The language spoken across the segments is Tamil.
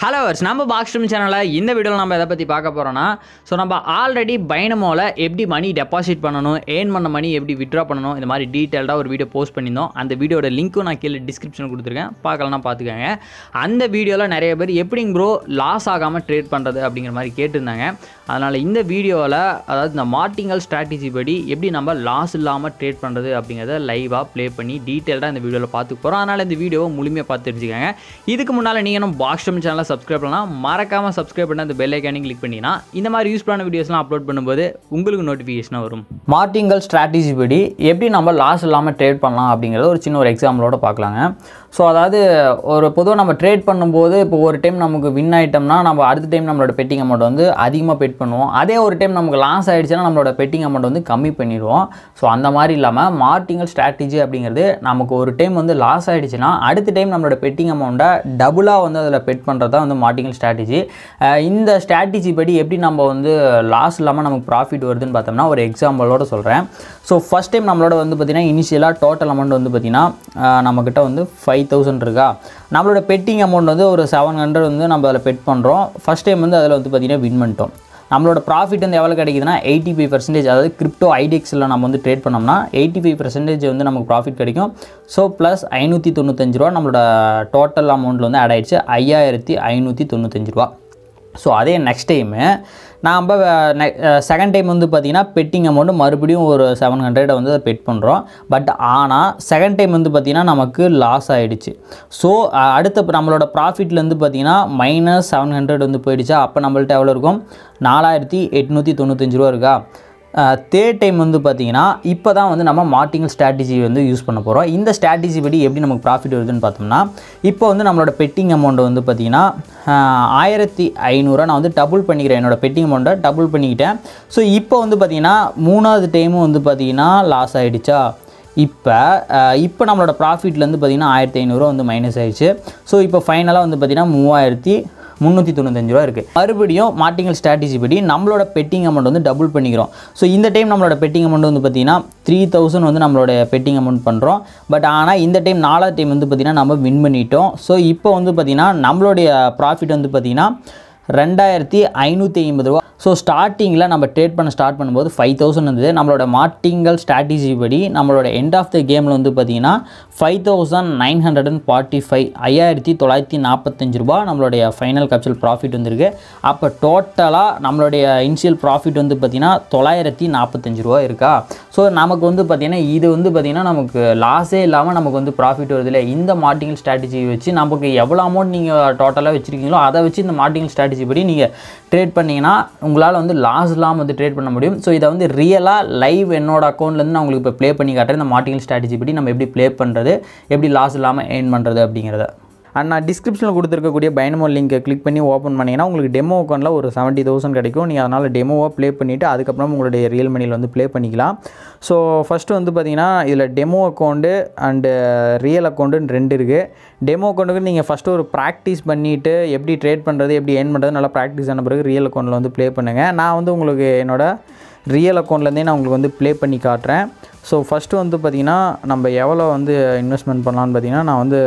ஹலோ வர்ஸ் நம்ம பாக்ஸ்ட்ரீம் சேனலில் இந்த வீடியோவில் நம்ம எதை பற்றி பார்க்க போகிறோன்னா ஸோ நம்ம ஆல்ரெடி பைனமோவில் எப்படி மணி டெபாசிட் பண்ணணும் ஏர்ன் பண்ண மணி எப்படி விட்ரா பண்ணணும் இந்த மாதிரி டீட்டெயில்டாக ஒரு வீடியோ போஸ்ட் பண்ணியிருந்தோம் அந்த வீடியோட லிங்க்கும் நான் கீழே டிஸ்கிரிப்ஷனில் கொடுத்துருக்கேன் பார்க்கலன்னா பார்த்துக்கோங்க அந்த வீடியோவில் நிறைய பேர் எப்படிங்க ப்ரோ லாஸ் ஆகாமல் ட்ரேட் பண்ணுறது அப்படிங்கிற மாதிரி கேட்டிருந்தாங்க அதனால் இந்த வீடியோவில் அதாவது இந்த மார்டிங்கல் ஸ்ட்ராட்டஜி படி எப்படி நம்ம லாஸ் இல்லாமல் ட்ரேட் பண்ணுறது அப்படிங்கிறத லைவாக ப்ளே பண்ணி டீட்டெயில்டாக இந்த வீடியோவில் பார்த்துக்க போகிறோம் அதனால் இந்த வீடியோவை முழுமையாக பார்த்து தெரிஞ்சுக்கோங்க இதுக்கு முன்னால் நீங்கள் நம்ம பாக்ஸ்டம் சேனலை சப்ஸ்கிரைப் பண்ணலாம் மறக்காமல் சப்ஸ்கிரைப் பண்ணி அந்த பெல் ஐக்கானையும் கிளிக் பண்ணிங்கன்னா இந்த மாதிரி யூஸ்ஃபுல்லான வீடியோஸ்லாம் அப்லோட் பண்ணும்போது உங்களுக்கு நோட்டிஃபிகேஷனாக வரும் மார்டிங்கல் ஸ்ட்ராட்டஜி படி எப்படி நம்ம லாஸ் இல்லாமல் ட்ரேட் பண்ணலாம் அப்படிங்கிறத ஒரு சின்ன ஒரு எக்ஸாம்பிளோட பார்க்கலாங்க ஸோ அதாவது ஒரு பொதுவாக நம்ம ட்ரேட் பண்ணும்போது இப்போ ஒரு டைம் நமக்கு வின் ஆயிட்டோம்னா நம்ம அடுத்த டைம் நம்மளோட பெட்டிங் அமௌண்ட் வந்து அதிகமாக பெட் பண்ணுவோம் அதே ஒரு டைம் நமக்கு லாஸ் ஆயிடுச்சுன்னா நம்மளோட பெட்டிங் அமௌண்ட் வந்து கம்மி பண்ணிடுவோம் ஸோ அந்த மாதிரி இல்லாமல் மார்டிங்கல் ஸ்ட்ராட்டஜி அப்படிங்கிறது நமக்கு ஒரு டைம் வந்து லாஸ் ஆயிடுச்சுன்னா அடுத்த டைம் நம்மளோட பெட்டிங் அமௌண்ட்டை டபுளாக வந்து அதில் பெட் பண்ணுறது தான் வந்து மார்டிங்கல் ஸ்ட்ராட்டஜி இந்த ஸ்ட்ராட்டஜி படி எப்படி நம்ம வந்து லாஸ் இல்லாமல் நமக்கு ப்ராஃபிட் வருதுன்னு பார்த்தோம்னா ஒரு எக்ஸாம்பிளோட சொல்கிறேன் ஸோ ஃபஸ்ட் டைம் நம்மளோட வந்து பார்த்திங்கன்னா இனிஷியலாக டோட்டல் அமௌண்ட் வந்து பார்த்திங்கன்னா நம்மக்கிட்ட வந்து ஃபைவ் தௌசண்ட் இருக்கா நம்மளோட பெட்டிங் அமௌண்ட் வந்து ஒரு செவன் ஹண்ட்ரட் வந்து நம்ம அதில் பெட் பண்ணுறோம் ஃபஸ்ட் டைம் வந்து அதில் வந்து பார்த்திங்கன்னா வின் பண்ணிட்டோம் நம்மளோட ப்ராஃபிட் வந்து எவ்வளோ கிடைக்குதுன்னா எயிட்டி ஃபைவ் பர்சன்டேஜ் அதாவது கிரிப்டோ ஐடிஎக்ஸில் நம்ம வந்து ட்ரேட் பண்ணோம்னா எயிட்டி ஃபைவ் பர்சன்டேஜ் வந்து நமக்கு ப்ராஃபிட் கிடைக்கும் ஸோ ப்ளஸ் ஐநூற்றி தொண்ணூத்தஞ்சு ரூபா நம்மளோட டோட்டல் அமௌண்ட்டில் வந்து ஆட் ஆயிடுச்சு ஐயாயிரத்தி ஐநூற்றி தொண்ணூத்தஞ்சு ரூபா ஸோ அதே நெக்ஸ்ட் டைமு நாம் செகண்ட் டைம் வந்து பார்த்திங்கன்னா பெட்டிங் அமௌண்ட்டு மறுபடியும் ஒரு செவன் ஹண்ட்ரடை வந்து பெட் பண்ணுறோம் பட் ஆனால் செகண்ட் டைம் வந்து பார்த்திங்கன்னா நமக்கு லாஸ் ஆகிடுச்சு ஸோ அடுத்த நம்மளோட ப்ராஃபிட்லேருந்து பார்த்திங்கன்னா மைனஸ் செவன் ஹண்ட்ரட் வந்து போயிடுச்சா அப்போ நம்மள்ட்ட எவ்வளோ இருக்கும் நாலாயிரத்தி எட்நூற்றி தொண்ணூத்தஞ்சு ரூபா இருக்கா தேர்ட் டைம் வந்து பார்த்திங்கன்னா இப்போ தான் வந்து நம்ம மார்டிங்கல் ஸ்ட்ராட்டஜி வந்து யூஸ் பண்ண போகிறோம் இந்த ஸ்ட்ராட்டஜி படி எப்படி நமக்கு ப்ராஃபிட் வருதுன்னு பார்த்தோம்னா இப்போ வந்து நம்மளோட பெட்டிங் அமௌண்ட் வந்து பார்த்திங்கன்னா ஆயிரத்தி ஐநூறுரூவா நான் வந்து டபுள் பண்ணிக்கிறேன் என்னோட பெட்டிங் அமௌண்ட்டை டபுள் பண்ணிக்கிட்டேன் ஸோ இப்போ வந்து பார்த்திங்கன்னா மூணாவது டைமும் வந்து பார்த்திங்கன்னா லாஸ் ஆகிடுச்சா இப்போ இப்போ நம்மளோட ப்ராஃபிட்லேருந்து பார்த்திங்கன்னா ஆயிரத்தி ஐநூறுரூவா வந்து மைனஸ் ஆயிடுச்சு ஸோ இப்போ ஃபைனலாக வந்து பார்த்திங்கன்னா மூவாயிரத்தி முந்நூற்றி தொண்ணூத்தஞ்சு ரூபா இருக்குது மறுபடியும் மார்டிங்கல் ஸ்ட்ராட்டஜி படி நம்மளோட பெட்டிங் அமௌண்ட் வந்து டபுள் பண்ணிக்கிறோம் ஸோ இந்த டைம் நம்மளோட பெட்டிங் அமௌண்ட் வந்து பார்த்திங்கன்னா த்ரீ தௌசண்ட் வந்து நம்மளோட பெட்டிங் அமௌண்ட் பண்ணுறோம் பட் ஆனால் இந்த டைம் நாலாவது டைம் வந்து பார்த்திங்கன்னா நம்ம வின் பண்ணிட்டோம் ஸோ இப்போ வந்து பார்த்திங்கன்னா நம்மளுடைய ப்ராஃபிட் வந்து பார்த்திங்கன்னா ரெண்டாயிரத்தி ஐநூற்றி ஐம்பது ரூபா ஸோ ஸ்டார்டிங்கில் நம்ம ட்ரேட் பண்ண ஸ்டார்ட் பண்ணும்போது ஃபைவ் தௌசண்ட் இருந்தது நம்மளோட மார்டிங்கல் ஸ்ட்ராட்டஜி படி நம்மளோட எண்ட் ஆஃப் த கேமில் வந்து பார்த்திங்கன்னா five thousand nine hundred and forty five ஐயாயிரத்தி தொள்ளாயிரத்தி நாற்பத்தஞ்சு ரூபா நம்மளுடைய ஃபைனல் கேப்சல் ப்ராஃபிட் வந்திருக்கு அப்போ டோட்டலாக நம்மளுடைய இனிஷியல் ப்ராஃபிட் வந்து பார்த்திங்கன்னா தொள்ளாயிரத்தி நாற்பத்தஞ்சு ரூபா இருக்கா ஸோ நமக்கு வந்து பார்த்திங்கன்னா இது வந்து பார்த்திங்கன்னா நமக்கு லாஸே இல்லாமல் நமக்கு வந்து ப்ராஃபிட் வருது இல்லை இந்த மார்டிங்கல் ஸ்ட்ராட்டஜி வச்சு நமக்கு எவ்வளோ அமௌண்ட் நீங்கள் டோட்டலாக வச்சுருக்கீங்களோ அதை வச்சு இந்த மார்டிங்கல் ஸ்ட்ராட்டஜி படி நீங்கள் ட்ரேட் பண்ணிங்கன்னா உங்களால் வந்து லாஸ் இல்லாமல் வந்து ட்ரேட் பண்ண முடியும் ஸோ இதை வந்து ரியலாக லைவ் என்னோட அக்கௌண்ட்லேருந்து நான் உங்களுக்கு இப்போ ப்ளே பண்ணி காட்டுறேன் இந்த மார்டிங்கல் ஸ்ட்ராட்டஜி படி நம்ம எப்படி ப்ளே பண்ணுறது எப்படி லாஸ் இல்லாமல் ஏர்ன் பண்ணுறது அப்படிங்கிறத அண்ட் நான் டிஸ்கிரிப்ஷனில் கொடுத்துருக்கக்கூடிய பைனமோ லிங்கை கிளிக் பண்ணி ஓப்பன் பண்ணிங்கன்னா உங்களுக்கு டெமோ அக்கௌண்ட்டில் ஒரு செவன்ட்டி தௌசண்ட் கிடைக்கும் நீங்கள் அதனால் டெமோவாக ப்ளே பண்ணிவிட்டு அதுக்கப்புறம் உங்களுடைய ரியல் மணியில் வந்து ப்ளே பண்ணிக்கலாம் ஸோ ஃபஸ்ட்டு வந்து பார்த்தீங்கன்னா இதில் டெமோ அக்கௌண்ட்டு அண்டு ரியல் அக்கௌண்ட்டுன்னு ரெண்டு இருக்குது டெமோ அக்கௌண்ட்டுக்கு நீங்கள் ஃபஸ்ட்டு ஒரு ப்ராக்டிஸ் பண்ணிவிட்டு எப்படி ட்ரேட் பண்ணுறது எப்படி ஏர்ன் பண்ணுறது நல்லா ப்ராக்டிஸ் ஆன பிறகு ரியல் அக்கௌண்ட்டில் வந்து ப்ளே பண்ணுங்கள் நான் வந்து உங்களுக்கு என்னோட ரியல் அக்கௌண்ட்லேருந்தே நான் உங்களுக்கு வந்து ப்ளே பண்ணி காட்டுறேன் ஸோ ஃபஸ்ட்டு வந்து பார்த்திங்கன்னா நம்ம எவ்வளோ வந்து இன்வெஸ்ட்மெண்ட் பண்ணலான்னு பார்த்தீங்கன்னா நான் வந்து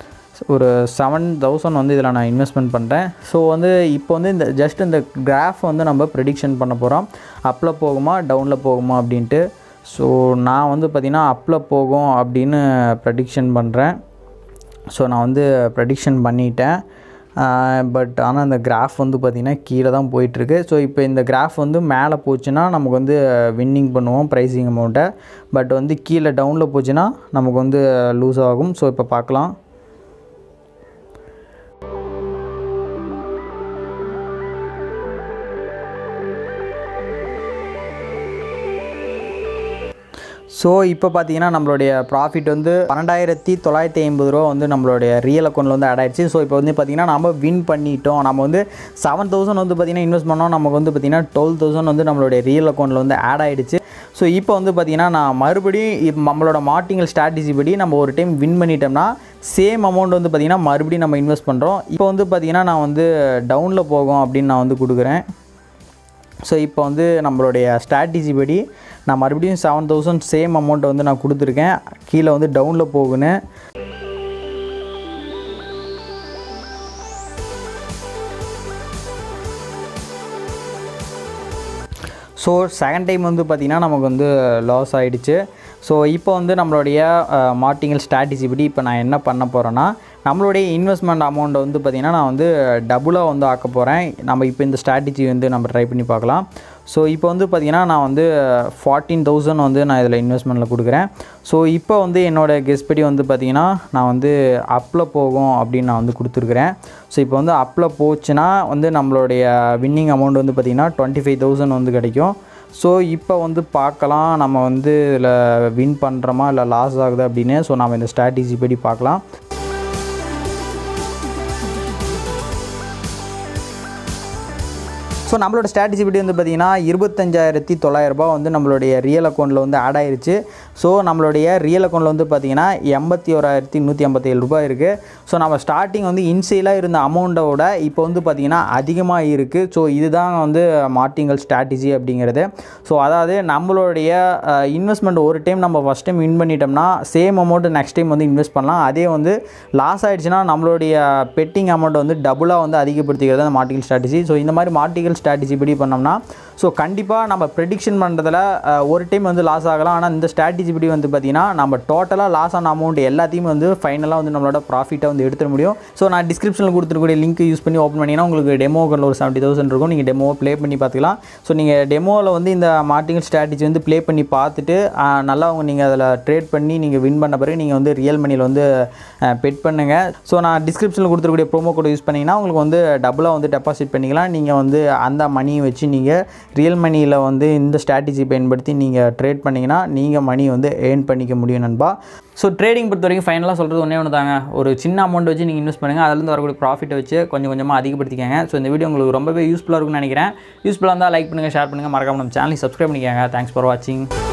ஒரு செவன் தௌசண்ட் வந்து இதில் நான் இன்வெஸ்ட்மெண்ட் பண்ணுறேன் ஸோ வந்து இப்போ வந்து இந்த ஜஸ்ட் இந்த கிராஃப் வந்து நம்ம ப்ரெடிக்ஷன் பண்ண போகிறோம் அப்பில் போகுமா டவுனில் போகுமா அப்படின்ட்டு ஸோ நான் வந்து பார்த்திங்கன்னா அப்பில் போகும் அப்படின்னு ப்ரெடிக்ஷன் பண்ணுறேன் ஸோ நான் வந்து ப்ரெடிக்ஷன் பண்ணிட்டேன் பட் ஆனால் இந்த கிராஃப் வந்து பார்த்திங்கன்னா கீழே தான் போயிட்டுருக்கு ஸோ இப்போ இந்த கிராஃப் வந்து மேலே போச்சுன்னா நமக்கு வந்து வின்னிங் பண்ணுவோம் ப்ரைஸிங் அமௌண்ட்டை பட் வந்து கீழே டவுனில் போச்சுன்னா நமக்கு வந்து லூஸ் ஆகும் ஸோ இப்போ பார்க்கலாம் ஸோ இப்போ பார்த்தீங்கன்னா நம்மளுடைய ப்ராஃபிட் வந்து பன்னெண்டாயிரத்தி தொள்ளாயிரத்தி ஐம்பது ரூபா வந்து நம்மளுடைய ரியல் அக்கௌண்ட்டில் வந்து ஆட் ஆயிடுச்சு ஸோ இப்போ வந்து பார்த்திங்கன்னா நம்ம வின் பண்ணிட்டோம் நம்ம வந்து செவன் தௌசண்ட் வந்து பார்த்திங்கன்னா இன்வெஸ்ட் பண்ணோம் நமக்கு வந்து பார்த்திங்கன்னா டுவெல் தௌசண்ட் வந்து நம்மளுடைய ரியல் அக்கௌண்ட்டில் வந்து ஆட் ஆகிடுச்சு ஸோ இப்போ வந்து பார்த்திங்கன்னா நான் மறுபடியும் இப்போ நம்மளோட மார்டிங்கல் ஸ்ட்ராட்டஜி படி நம்ம ஒரு டைம் வின் பண்ணிட்டோம்னா சேம் அமௌண்ட் வந்து பார்த்திங்கன்னா மறுபடியும் நம்ம இன்வெஸ்ட் பண்ணுறோம் இப்போ வந்து பார்த்திங்கன்னா நான் வந்து டவுனில் போகும் அப்படின்னு நான் வந்து கொடுக்குறேன் ஸோ இப்போ வந்து நம்மளுடைய ஸ்ட்ராட்டஜி படி நான் மறுபடியும் செவன் தௌசண்ட் சேம் அமௌண்ட்டை வந்து நான் கொடுத்துருக்கேன் கீழே வந்து டவுனில் போகுன்னு ஸோ செகண்ட் டைம் வந்து பார்த்திங்கன்னா நமக்கு வந்து லாஸ் ஆகிடுச்சு ஸோ இப்போ வந்து நம்மளுடைய மார்டிங்கல் ஸ்ட்ராட்டஜி படி இப்போ நான் என்ன பண்ண போகிறேன்னா நம்மளுடைய இன்வெஸ்ட்மெண்ட் அமௌண்ட்டை வந்து பார்த்திங்கன்னா நான் வந்து டபுளாக வந்து ஆக்க போகிறேன் நம்ம இப்போ இந்த ஸ்ட்ராட்டஜி வந்து நம்ம ட்ரை பண்ணி பார்க்கலாம் ஸோ இப்போ வந்து பார்த்திங்கன்னா நான் வந்து ஃபார்ட்டீன் தௌசண்ட் வந்து நான் இதில் இன்வெஸ்ட்மெண்ட்டில் கொடுக்குறேன் ஸோ இப்போ வந்து என்னோடய கெஸ் படி வந்து பார்த்திங்கன்னா நான் வந்து அப்பில் போகும் அப்படின்னு நான் வந்து கொடுத்துருக்குறேன் ஸோ இப்போ வந்து அப்பில் போச்சுன்னா வந்து நம்மளுடைய வின்னிங் அமௌண்ட் வந்து பார்த்திங்கன்னா டுவெண்ட்டி ஃபைவ் தௌசண்ட் வந்து கிடைக்கும் ஸோ இப்போ வந்து பார்க்கலாம் நம்ம வந்து இதில் வின் பண்ணுறோமா இல்லை லாஸ் ஆகுது அப்படின்னு ஸோ நம்ம இந்த ஸ்ட்ராட்டஜி படி பார்க்கலாம் ஸோ நம்மளோட ஸ்ட்ராட்டஜி படி வந்து பார்த்திங்கன்னா இருபத்தஞ்சாயிரத்தி தொள்ளாயிரரூபா வந்து நம்மளுடைய ரியல் அக்கௌண்ட்டில் வந்து ஆட் ஆயிருச்சு ஸோ நம்மளுடைய ரியல் அக்கௌண்ட்டில் வந்து பார்த்திங்கன்னா எண்பத்தி ஓராயிரத்தி நூற்றி ஐம்பத்தேழு ரூபாய் இருக்குது ஸோ நம்ம ஸ்டார்டிங் வந்து இன்சைலாக இருந்த அமௌண்ட்டோட இப்போ வந்து பார்த்திங்கன்னா அதிகமாக இருக்குது ஸோ இதுதான் வந்து மார்டிங்கல் ஸ்ட்ராட்டஜி அப்படிங்கிறது ஸோ அதாவது நம்மளுடைய இன்வெஸ்ட்மெண்ட் ஒரு டைம் நம்ம ஃபஸ்ட் டைம் வின் பண்ணிட்டோம்னா சேம் அமௌண்ட் நெக்ஸ்ட் டைம் வந்து இன்வெஸ்ட் பண்ணலாம் அதே வந்து லாஸ் ஆகிடுச்சுன்னா நம்மளுடைய பெட்டிங் அமௌண்ட்டை வந்து டபுளாக வந்து அதிகப்படுத்திக்கிறது அந்த மார்டிகல் ஸ்ட்ராட்டஜி ஸோ இந்த மாதிரி மார்டிகல் ஸ்ட்ராட்டஜி படி பண்ணோம்னா ஸோ கண்டிப்பாக நம்ம ப்ரெடிக்ஷன் பண்ணுறதுல ஒரு டைம் வந்து லாஸ் ஆகலாம் ஆனால் இந்த ஸ்ட்ராட்டஜி படி வந்து பார்த்திங்கன்னா நம்ம டோட்டலாக லாஸ் ஆன அமௌண்ட் எல்லாத்தையும் வந்து ஃபைனலாக வந்து நம்மளோட ப்ராஃபிட்டை வந்து எடுத்துட முடியும் ஸோ நான் டிஸ்கிரிப்ஷனில் கொடுத்துருக்கூடிய லிங்க் யூஸ் பண்ணி ஓப்பன் பண்ணிங்கன்னா உங்களுக்கு டெமோக்களில் ஒரு செவன்ட்டி தௌசண்ட் இருக்கும் நீங்கள் டெமோவை ப்ளே பண்ணி பார்த்துக்கலாம் ஸோ நீங்கள் டெமோவில் வந்து இந்த மார்டிங்கல் ஸ்ட்ராட்டஜி வந்து ப்ளே பண்ணி பார்த்துட்டு நல்லா அவங்க நீங்கள் அதில் ட்ரேட் பண்ணி நீங்கள் வின் பண்ண பிறகு நீங்கள் வந்து ரியல் மணியில் வந்து பெட் பண்ணுங்கள் ஸோ நான் டிஸ்கிரிப்ஷனில் கொடுத்துருக்கூடிய ப்ரோமோ கோட் யூஸ் பண்ணிங்கன்னா உங்களுக்கு வந்து டபுளாக வந்து டெபாசிட் பண்ணிக்கலாம் நீங்கள் வந்து அந்த மணியை வச்சு நீங்கள் ரியல் மணியில் வந்து இந்த ஸ்ட்ராட்டஜி பயன்படுத்தி நீங்கள் ட்ரேட் பண்ணிங்கன்னா நீங்கள் மணி வந்து ஏர்ன் பண்ணிக்க முடியும் நண்பா ஸோ ட்ரேடிங் பொறுத்த வரைக்கும் ஃபைனலாக சொல்கிறது ஒன்றே ஒன்று தாங்க ஒரு சின்ன அமௌண்ட் வச்சு நீங்கள் இன்வெஸ்ட் பண்ணுங்கள் அதுலேருந்து வரக்கூடிய ப்ராஃபிட்டை வச்சு கொஞ்சம் கொஞ்சமாக அதிகப்படுத்திக்கங்க ஸோ இந்த வீடியோ உங்களுக்கு ரொம்பவே யூஸ்ஃபுல்லாக இருக்கும்னு நினைக்கிறேன் யூஸ்ஃபுல்லாக இருந்தால் லைக் பண்ணுங்கள் ஷேர் பண்ணுங்கள் மறக்காம நம்ம சேனலை சப்ஸ்கிரைப் பண்ணிக்கோங்க தேங்க்ஸ் ஃபார் வாட்சிங்